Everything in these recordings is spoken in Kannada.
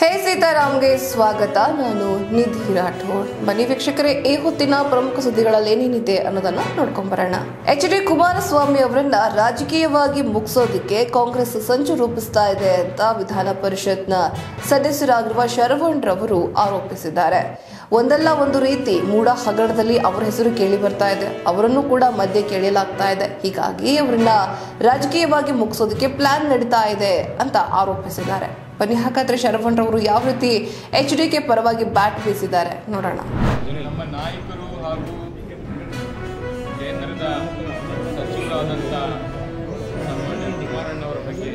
ಹೇ ಸೀತಾರಾಮ್ಗೆ ಸ್ವಾಗತ ನಾನು ನಿಧಿ ರಾಠೋಡ್ ಬನ್ನಿ ವೀಕ್ಷಕರೇ ಈ ಹೊತ್ತಿನ ಪ್ರಮುಖ ಸುದ್ದಿಗಳಲ್ಲಿ ಏನೇನಿದೆ ಅನ್ನೋದನ್ನ ನೋಡ್ಕೊಂಬರೋಣ ಎಚ್ ಡಿ ಕುಮಾರಸ್ವಾಮಿ ಅವರನ್ನ ರಾಜಕೀಯವಾಗಿ ಮುಗಿಸೋದಕ್ಕೆ ಕಾಂಗ್ರೆಸ್ ಸಂಚು ರೂಪಿಸ್ತಾ ಇದೆ ಅಂತ ವಿಧಾನ ಪರಿಷತ್ನ ಸದಸ್ಯರಾಗಿರುವ ಶರವಣ್ ರವರು ಆರೋಪಿಸಿದ್ದಾರೆ ಒಂದಲ್ಲ ಒಂದು ರೀತಿ ಮೂಡ ಹಗರಣದಲ್ಲಿ ಅವರ ಹೆಸರು ಕೇಳಿ ಬರ್ತಾ ಇದೆ ಅವರನ್ನು ಕೂಡ ಮಧ್ಯೆ ಕೇಳಲಾಗ್ತಾ ಇದೆ ಹೀಗಾಗಿ ಅವರನ್ನ ರಾಜಕೀಯವಾಗಿ ಮುಗಿಸೋದಕ್ಕೆ ಪ್ಲಾನ್ ನಡೀತಾ ಇದೆ ಅಂತ ಆರೋಪಿಸಿದ್ದಾರೆ ಬನ್ನಿ ಹಾಗಾದ್ರೆ ಶರವಣ್ ರವರು ಯಾವ ರೀತಿ ಎಚ್ ಡಿ ಕೆ ಪರವಾಗಿ ಬ್ಯಾಟ್ ಬೀಸಿದ್ದಾರೆ ನೋಡೋಣ ನಮ್ಮ ನಾಯಕರು ಹಾಗೂ ಕೇಂದ್ರದ ಸಚಿವರಾದಂಥ ಸನ್ಮಾನ್ಯ ಕುಮಾರಣ್ಣವರ ಬಗ್ಗೆ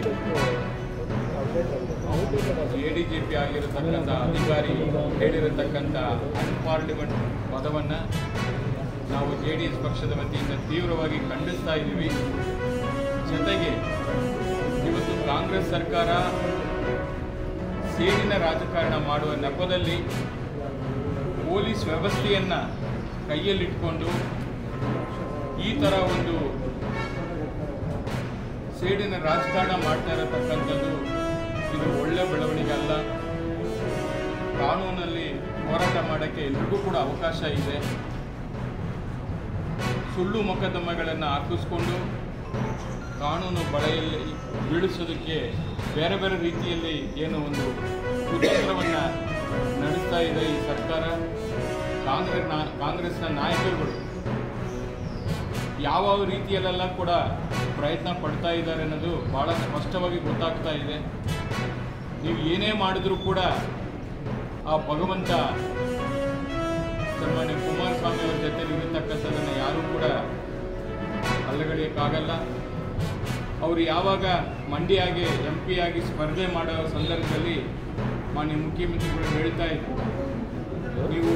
ಎ ಡಿ ಜಿ ಪಿ ಆಗಿರತಕ್ಕಂಥ ಅಧಿಕಾರಿ ಹೇಳಿರತಕ್ಕಂಥ ಅನ್ಪಾರ್ಲಿಮೆಂಟ್ ಪದವನ್ನು ನಾವು ಜೆ ಡಿ ಎಸ್ ಪಕ್ಷದ ವತಿಯಿಂದ ತೀವ್ರವಾಗಿ ಖಂಡಿಸ್ತಾ ಇದ್ದೀವಿ ಜೊತೆಗೆ ಇವತ್ತು ಕಾಂಗ್ರೆಸ್ ಸರ್ಕಾರ ಸೇಡಿನ ರಾಜಕಾರಣ ಮಾಡುವ ನೆಪದಲ್ಲಿ ಪೊಲೀಸ್ ವ್ಯವಸ್ಥೆಯನ್ನು ಕೈಯಲ್ಲಿಟ್ಕೊಂಡು ಈ ಥರ ಒಂದು ಸೇಡಿನ ರಾಜಕಾರಣ ಮಾಡ್ತಾ ಇರತಕ್ಕಂಥದ್ದು ಇದು ಒಳ್ಳೆ ಬೆಳವಣಿಗೆ ಅಲ್ಲ ಕಾನೂನಲ್ಲಿ ಹೋರಾಟ ಮಾಡೋಕ್ಕೆ ಎಲ್ರಿಗೂ ಕೂಡ ಅವಕಾಶ ಇದೆ ಸುಳ್ಳು ಮೊಕದ್ದಮೆಗಳನ್ನು ಹಾಕಿಸ್ಕೊಂಡು ಕಾನೂನು ಬಳೆಯಲ್ಲಿ ಬೀಳಿಸೋದಕ್ಕೆ ಬೇರೆ ಬೇರೆ ರೀತಿಯಲ್ಲಿ ಏನು ಒಂದು ಕುತಂತ್ರವನ್ನು ನಡೆಸ್ತಾ ಇದೆ ಈ ಸರ್ಕಾರ ಕಾಂಗ್ರೆಸ್ ನಾ ಕಾಂಗ್ರೆಸ್ನ ನಾಯಕರುಗಳು ಯಾವ ರೀತಿಯಲ್ಲೆಲ್ಲ ಕೂಡ ಪ್ರಯತ್ನ ಪಡ್ತಾ ಇದ್ದಾರೆ ಅನ್ನೋದು ಭಾಳ ಸ್ಪಷ್ಟವಾಗಿ ಗೊತ್ತಾಗ್ತಾ ಇದೆ ನೀವು ಏನೇ ಮಾಡಿದ್ರೂ ಕೂಡ ಆ ಭಗವಂತ ಸನ್ಮಾನ್ಯ ಕುಮಾರಸ್ವಾಮಿ ಅವರ ಜೊತೆ ಇರತಕ್ಕಂಥದ್ದನ್ನು ಯಾರೂ ಕೂಡ ಅಲ್ಲಗಳೆಯೋಕ್ಕಾಗಲ್ಲ ಅವರು ಯಾವಾಗ ಮಂಡಿಯಾಗಿ ಎಂ ಪಿ ಆಗಿ ಸ್ಪರ್ಧೆ ಮಾಡೋ ಸಂದರ್ಭದಲ್ಲಿ ಮಾನ್ಯ ಮುಖ್ಯಮಂತ್ರಿಗಳು ಹೇಳ್ತಾ ಇದ್ರು ನೀವು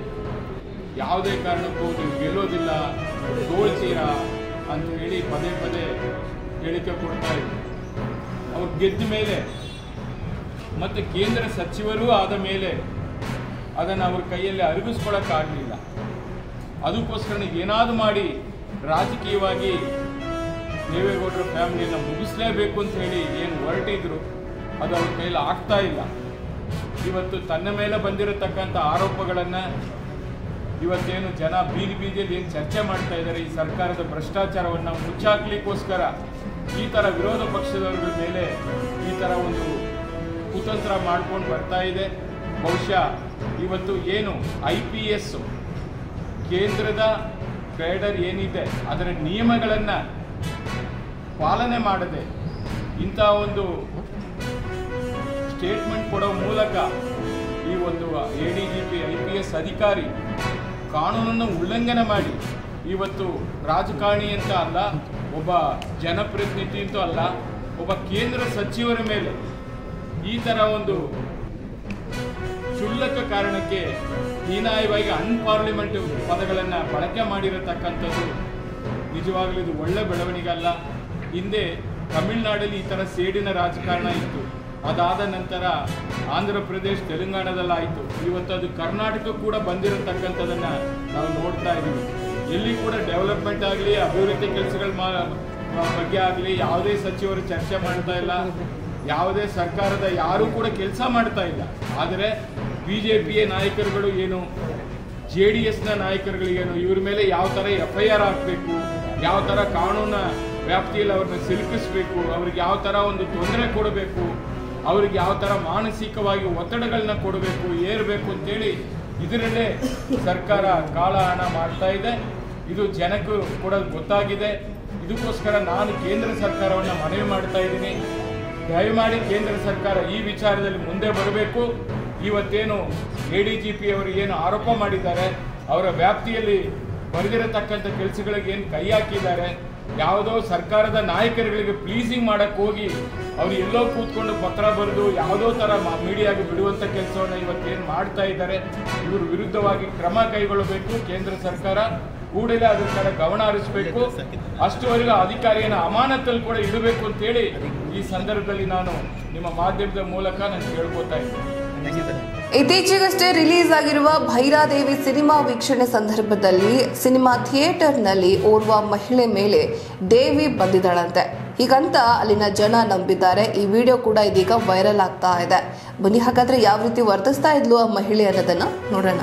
ಯಾವುದೇ ಕಾರಣಕ್ಕೂ ನೀವು ಗೆಲ್ಲೋದಿಲ್ಲ ಸೋಲ್ತೀರಾ ಅಂತ ಹೇಳಿ ಪದೇ ಪದೇ ಹೇಳಿಕೆ ಕೊಡ್ತಾ ಇದ್ರು ಅವ್ರು ಗೆದ್ದ ಮೇಲೆ ಮತ್ತು ಕೇಂದ್ರ ಸಚಿವರೂ ಆದ ಮೇಲೆ ಅದನ್ನು ಅವ್ರ ಕೈಯಲ್ಲಿ ಅರಗಿಸ್ಕೊಳ್ಳೋಕ್ಕಾಗಲಿಲ್ಲ ಅದಕ್ಕೋಸ್ಕರ ಏನಾದರೂ ಮಾಡಿ ರಾಜಕೀಯವಾಗಿ ದೇವೇಗೌಡರ ಫ್ಯಾಮಿಲಿಯನ್ನು ಮುಗಿಸ್ಲೇಬೇಕು ಅಂತ ಹೇಳಿ ಏನು ಹೊರಟಿದ್ರು ಅದು ಅವ್ರ ಕೈಯಲ್ಲಿ ಆಗ್ತಾ ಇಲ್ಲ ಇವತ್ತು ತನ್ನ ಮೇಲೆ ಬಂದಿರತಕ್ಕಂಥ ಆರೋಪಗಳನ್ನು ಇವತ್ತೇನು ಜನ ಬೀದಿ ಬೀದಿಯಲ್ಲಿ ಏನು ಚರ್ಚೆ ಮಾಡ್ತಾ ಇದ್ದಾರೆ ಈ ಸರ್ಕಾರದ ಭ್ರಷ್ಟಾಚಾರವನ್ನು ಮುಚ್ಚಾಕ್ಲಿಕ್ಕೋಸ್ಕರ ಈ ಥರ ವಿರೋಧ ಪಕ್ಷದವರ ಮೇಲೆ ಈ ಥರ ಒಂದು ಕುತಂತ್ರ ಮಾಡ್ಕೊಂಡು ಬರ್ತಾ ಇದೆ ಬಹುಶಃ ಇವತ್ತು ಏನು ಐ ಪಿ ಎಸ್ ಕೇಂದ್ರದ ಕ್ಯಾಡರ್ ಏನಿದೆ ಅದರ ನಿಯಮಗಳನ್ನು ಪಾಲನೆ ಮಾಡದೆ ಇಂಥ ಒಂದು ಸ್ಟೇಟ್ಮೆಂಟ್ ಕೊಡೋ ಮೂಲಕ ಈ ಒಂದು A D G P I P S ಅಧಿಕಾರಿ ಕಾನೂನನ್ನು ಉಲ್ಲಂಘನೆ ಮಾಡಿ ಇವತ್ತು ರಾಜಕಾರಣಿ ಅಂತ ಅಲ್ಲ ಒಬ್ಬ ಜನಪ್ರತಿನಿಧಿ ಅಂತೂ ಅಲ್ಲ ಒಬ್ಬ ಕೇಂದ್ರ ಸಚಿವರ ಮೇಲೆ ಈ ಥರ ಒಂದು ಕ್ಷುಲ್ಲಕ ಕಾರಣಕ್ಕೆ ಹೀನಾಯವಾಗಿ ಅನ್ಪಾರ್ಲಿಮೆಂಟ್ ಪದಗಳನ್ನು ಬಳಕೆ ಮಾಡಿರತಕ್ಕಂಥದ್ದು ನಿಜವಾಗಲೂ ಇದು ಒಳ್ಳೆ ಬೆಳವಣಿಗೆ ಅಲ್ಲ ಹಿಂದೆ ತಮಿಳುನಾಡಲ್ಲಿ ಈ ಥರ ಸೇಡಿನ ರಾಜಕಾರಣ ಇತ್ತು ಅದಾದ ನಂತರ ಆಂಧ್ರ ಪ್ರದೇಶ್ ತೆಲಂಗಾಣದಲ್ಲಾಯಿತು ಇವತ್ತು ಅದು ಕರ್ನಾಟಕ ಕೂಡ ಬಂದಿರತಕ್ಕಂಥದ್ದನ್ನು ನಾವು ನೋಡ್ತಾ ಇದ್ದೀವಿ ಎಲ್ಲಿ ಕೂಡ ಡೆವಲಪ್ಮೆಂಟ್ ಆಗಲಿ ಅಭಿವೃದ್ಧಿ ಕೆಲಸಗಳ ಬಗ್ಗೆ ಆಗಲಿ ಯಾವುದೇ ಸಚಿವರು ಚರ್ಚೆ ಮಾಡ್ತಾ ಇಲ್ಲ ಯಾವುದೇ ಸರ್ಕಾರದ ಯಾರೂ ಕೂಡ ಕೆಲಸ ಮಾಡ್ತಾ ಇಲ್ಲ ಆದರೆ ಬಿ ಜೆ ಪಿಯ ನಾಯಕರುಗಳು ಏನು ಜೆ ಡಿ ಎಸ್ನ ನಾಯಕರುಗಳಿಗೇನು ಇವ್ರ ಮೇಲೆ ಯಾವ ಥರ ಎಫ್ ಐ ಆರ್ ಹಾಕಬೇಕು ಯಾವ ಥರ ಕಾನೂನ ವ್ಯಾಪ್ತಿಯಲ್ಲಿ ಅವ್ರನ್ನ ಸಿಲುಕಿಸ್ಬೇಕು ಅವ್ರಿಗೆ ಯಾವ ಥರ ಒಂದು ತೊಂದರೆ ಕೊಡಬೇಕು ಅವ್ರಿಗೆ ಯಾವ ಥರ ಮಾನಸಿಕವಾಗಿ ಒತ್ತಡಗಳನ್ನ ಕೊಡಬೇಕು ಏರಬೇಕು ಅಂತೇಳಿ ಇದರಲ್ಲೇ ಸರ್ಕಾರ ಕಾಲ ಹಣ ಮಾಡ್ತಾ ಇದೆ ಇದು ಜನಕ್ಕೂ ಕೂಡ ಗೊತ್ತಾಗಿದೆ ಇದಕ್ಕೋಸ್ಕರ ನಾನು ಕೇಂದ್ರ ಸರ್ಕಾರವನ್ನು ಮನವಿ ಮಾಡ್ತಾ ಇದ್ದೀನಿ ದಯಮಾಡಿ ಕೇಂದ್ರ ಸರ್ಕಾರ ಈ ವಿಚಾರದಲ್ಲಿ ಮುಂದೆ ಬರಬೇಕು ಇವತ್ತೇನು ಎ ಡಿ ಜಿ ಪಿ ಅವರು ಏನು ಆರೋಪ ಮಾಡಿದ್ದಾರೆ ಅವರ ವ್ಯಾಪ್ತಿಯಲ್ಲಿ ಬರೆದಿರತಕ್ಕಂಥ ಕೆಲಸಗಳಿಗೆ ಏನು ಕೈ ಹಾಕಿದ್ದಾರೆ ಯಾವುದೋ ಸರ್ಕಾರದ ನಾಯಕರುಗಳಿಗೆ ಪ್ಲೀಸಿಂಗ್ ಮಾಡಕ್ಕೆ ಹೋಗಿ ಅವ್ರು ಎಲ್ಲೋ ಕೂತ್ಕೊಂಡು ಪತ್ರ ಬರೆದು ಯಾವುದೋ ಥರ ಮೀಡಿಯಾಗೆ ಬಿಡುವಂಥ ಕೆಲಸವನ್ನು ಇವತ್ತೇನು ಮಾಡ್ತಾ ಇದ್ದಾರೆ ಇವ್ರ ವಿರುದ್ಧವಾಗಿ ಕ್ರಮ ಕೈಗೊಳ್ಳಬೇಕು ಕೇಂದ್ರ ಸರ್ಕಾರ ಕೂಡಲೇ ಅದ್ರ ಕಡೆ ಗಮನ ಹರಿಸಬೇಕು ಅಷ್ಟುವರೆಗೂ ಅಧಿಕಾರಿಯನ್ನು ಅಮಾನತಲ್ಲಿ ಕೂಡ ಇಡಬೇಕು ಅಂತೇಳಿ ಈ ಸಂದರ್ಭದಲ್ಲಿ ನಾನು ನಿಮ್ಮ ಮಾಧ್ಯಮದ ಮೂಲಕ ನಾನು ಕೇಳ್ಕೊತಾ ಇದ್ದೀನಿ ಇತ್ತೀಚೆಗಷ್ಟೇ ರಿಲೀಸ್ ಆಗಿರುವ ಭೈರಾದೇವಿ ಸಿನಿಮಾ ವೀಕ್ಷಣೆ ಸಂದರ್ಭದಲ್ಲಿ ಸಿನಿಮಾ ಥಿಯೇಟರ್ನಲ್ಲಿ ಓರ್ವ ಮಹಿಳೆ ಮೇಲೆ ದೇವಿ ಬಂದಿದ್ದಾಳಂತೆ ಹೀಗಂತ ಅಲ್ಲಿನ ಜನ ನಂಬಿದ್ದಾರೆ ಈ ವಿಡಿಯೋ ಕೂಡ ಇದೀಗ ವೈರಲ್ ಆಗ್ತಾ ಇದೆ ಬನ್ನಿ ಹಾಗಾದ್ರೆ ಯಾವ ರೀತಿ ವರ್ತಿಸ್ತಾ ಇದ್ಲು ಆ ಮಹಿಳೆ ಅನ್ನೋದನ್ನ ನೋಡೋಣ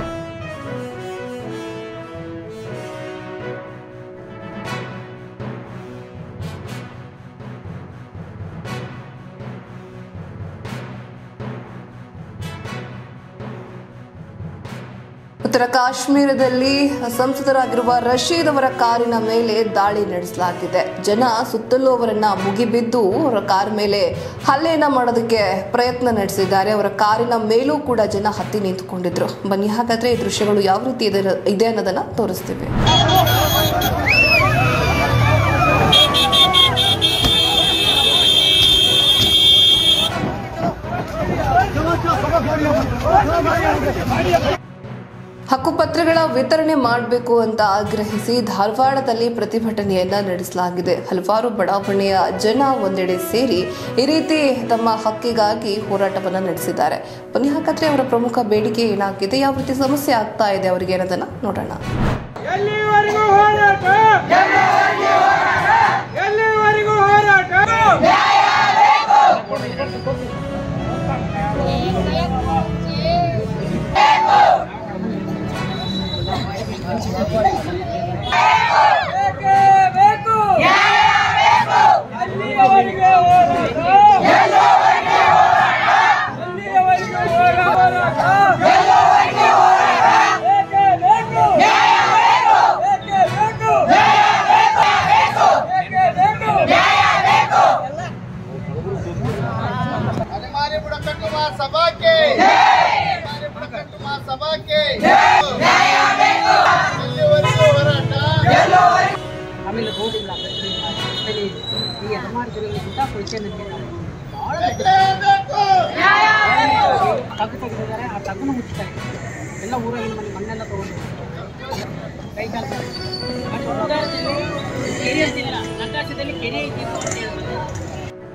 ಉತ್ತರ ಕಾಶ್ಮೀರದಲ್ಲಿ ಸಂಸದರಾಗಿರುವ ರಶೀದ್ ಅವರ ಕಾರಿನ ಮೇಲೆ ದಾಳಿ ನಡೆಸಲಾಗಿದೆ ಜನ ಸುತ್ತಲೂ ಅವರನ್ನ ಮುಗಿಬಿದ್ದು ಅವರ ಕಾರ್ ಮೇಲೆ ಹಲ್ಲೆಯನ್ನ ಮಾಡೋದಕ್ಕೆ ಪ್ರಯತ್ನ ನಡೆಸಿದ್ದಾರೆ ಅವರ ಕಾರಿನ ಮೇಲೂ ಕೂಡ ಜನ ಹತ್ತಿ ನಿಂತುಕೊಂಡಿದ್ರು ಬನ್ನಿ ಹಾಗಾದ್ರೆ ಈ ದೃಶ್ಯಗಳು ಯಾವ ರೀತಿ ಇದೆ ಇದೆ ಅನ್ನೋದನ್ನ ತೋರಿಸ್ತೀವಿ ಹಕ್ಕುಪತ್ರಗಳ ವಿತರಣೆ ಮಾಡಬೇಕು ಅಂತ ಆಗ್ರಹಿಸಿ ಧಾರವಾಡದಲ್ಲಿ ಪ್ರತಿಭಟನೆಯನ್ನ ನಡೆಸಲಾಗಿದೆ ಹಲವಾರು ಬಡಾವಣೆಯ ಜನ ಒಂದೆಡೆ ಸೇರಿ ಈ ರೀತಿ ತಮ್ಮ ಹಕ್ಕಿಗಾಗಿ ಹೋರಾಟವನ್ನ ನಡೆಸಿದ್ದಾರೆ ಬನ್ನಿ ಹಾಗಾದ್ರೆ ಅವರ ಪ್ರಮುಖ ಬೇಡಿಕೆ ಏನಾಗಿದೆ ಯಾವ ರೀತಿ ಸಮಸ್ಯೆ ಆಗ್ತಾ ಇದೆ ಅವರಿಗೆ ಅನ್ನೋದನ್ನ ನೋಡೋಣ ಎಲ್ಲಿವರೆಗೂ ಹೋರಾಟ ಎಲ್ಲಿವರೆಗೂ ಹೋರಾಟ ಬೇಕೇ ಬೇಕು ಅಲ್ಲಿಯವರೆಗೆ ಹೋರಾಟ ಅಲ್ಲಿಯವರೆಗೆ ಹೋರಾಟ ಬೇಕೇ ಬೇಕು ಬೇಕೇ ಬೇಕು ಬೇಕೇ ಬೇಕು हमारे बुड़कट महासभा के हमारे बुड़कट महासभा के ಇಲ್ಲಿವರೆಗೂ ಹೋರಾಟ ಆಮೇಲೆ ರೋಡ್ ಇಲ್ಲ ಬೆಟ್ರಿ ಇಲ್ಲ ರಸ್ತೆನೇ ಇಲ್ಲ ಈ ಹೆಣ್ಮಾರ್ಗಗಳಿಗಿಂತ ಪರಿಚಯ ಭಾಳ ಬೇಕು ತಗ್ಗು ತೆಗೆದಿದ್ದಾರೆ ಆ ತಗ್ಗನ್ನು ಮುಚ್ತಾರೆ ಎಲ್ಲ ಊರಾಗಿನ ಮನೆ ಮಣ್ಣೆಲ್ಲ ತಗೊಂಡು ಕೈ ಕಾಲು ಕೆರೆ ಅಂತಿಲ್ಲ ನಕಾಶದಲ್ಲಿ ಕೆರೆ ಐತಿ ಅಂತ ಹೇಳ್ತಾರೆ